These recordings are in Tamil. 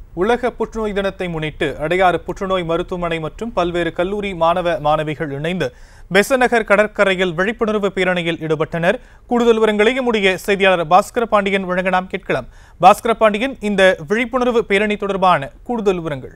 உலக புற்றுநோய் தினத்தை முன்னிட்டு அடையாறு புற்றுநோய் மருத்துவமனை மற்றும் பல்வேறு கல்லூரி மாணவ மாணவிகள் இணைந்து பெசநகர் கடற்கரையில் விழிப்புணர்வு பேரணியில் ஈடுபட்டனர் கூடுதல் விவரங்களை நம்முடைய செய்தியாளர் பாஸ்கர பாண்டியன் வழங்க நாம் கேட்கலாம் பாஸ்கர பாண்டியன் இந்த விழிப்புணர்வு பேரணி தொடர்பான கூடுதல் விவரங்கள்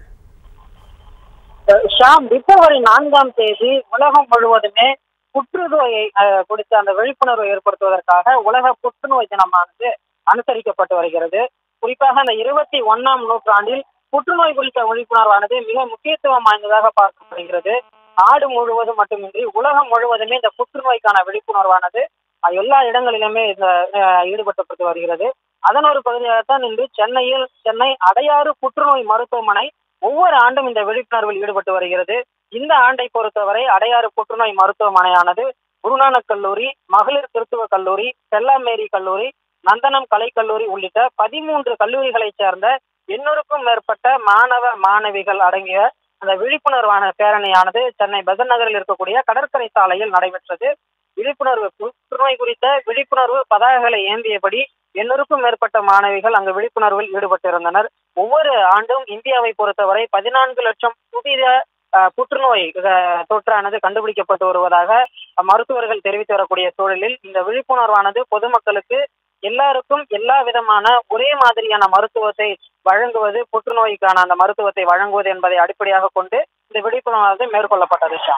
ஷாம் பிப்ரவரி நான்காம் தேதி உலகம் முழுவதுமே புற்றுநோயை அஹ், குறித்த அந்த விழிப்புணர்வு ஏற்படுத்துவதற்காக உலக புற்றுநோய் தினமானது அனுசரிக்கப்பட்டு வருகிறது குறிப்பாக அந்த இருபத்தி ஒன்னாம் நூற்றாண்டில் புற்றுநோய் குறித்த விழிப்புணர்வானது மிக முக்கியத்துவம் வாய்ந்ததாக பார்க்கப்படுகிறது நாடு முழுவதும் மட்டுமின்றி உலகம் முழுவதுமே இந்த புற்றுநோய்க்கான விழிப்புணர்வானது அஹ், எல்லா இடங்களிலுமே இந்த அஹ், ஈடுபட்டப்பட்டு வருகிறது அதன் ஒரு பகுதியாகத்தான் இன்று சென்னையில் சென்னை அடையாறு புற்றுநோய் மருத்துவமனை ஒவ்வொரு ஆண்டும் இந்த விழிப்புணர்வில் ஈடுபட்டு வருகிறது இந்த ஆண்டை பொறுத்தவரை அடையாறு புற்றுநோய் மருத்துவமனையானது குருநானக் கல்லூரி மகளிர் கிறிஸ்துவ கல்லூரி செல்லாமேரி கல்லூரி நந்தனம் கலைக்கல்லூரி உள்ளிட்ட பதிமூன்று கல்லூரிகளைச் சேர்ந்த எண்ணூறுக்கும் மேற்பட்ட மாணவ மாணவிகள் அடங்கிய அந்த விழிப்புணர்வான பேரணியானது சென்னை பெசன் நகரில் இருக்கக்கூடிய கடற்கரை சாலையில் நடைபெற்றது விழிப்புணர்வு புற்றுநோய் குறித்த விழிப்புணர்வு பதாகைகளை ஏந்தியபடி எண்ணூறுக்கும் மேற்பட்ட மாணவிகள் அங்கு விழிப்புணர்வில் ஈடுபட்டிருந்தனர் ஒவ்வொரு ஆண்டும் இந்தியாவை பொறுத்தவரை பதினான்கு லட்சம் புதிய அஹ், புற்றுநோய் அஹ், தொற்றானது கண்டுபிடிக்கப்பட்டு வருவதாக மருத்துவர்கள் தெரிவித்து வரக்கூடிய சூழலில் இந்த விழிப்புணர்வானது பொதுமக்களுக்கு எல்லாருக்கும் எல்லா விதமான ஒரே மாதிரியான மருத்துவத்தை வழங்குவது புற்றுநோய்க்கான அந்த மருத்துவத்தை வழங்குவது என்பதை அடிப்படையாக கொண்டு இந்த விழிப்புணர்வானது மேற்கொள்ளப்பட்டது ஷா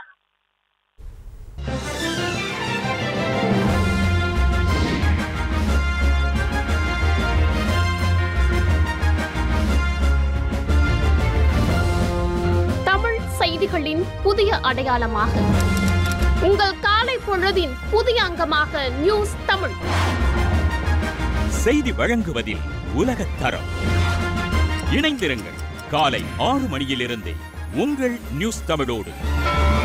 தமிழ் செய்திகளின் புதிய அடையாளமாக உங்கள் காலை பொழுதின் புதிய அங்கமாக நியூஸ் தமிழ் செய்தி வழங்குவதில் உலகத் தரம் இணைந்திருங்கள் காலை ஆறு மணியிலிருந்தே உங்கள் நியூஸ் தமிழோடு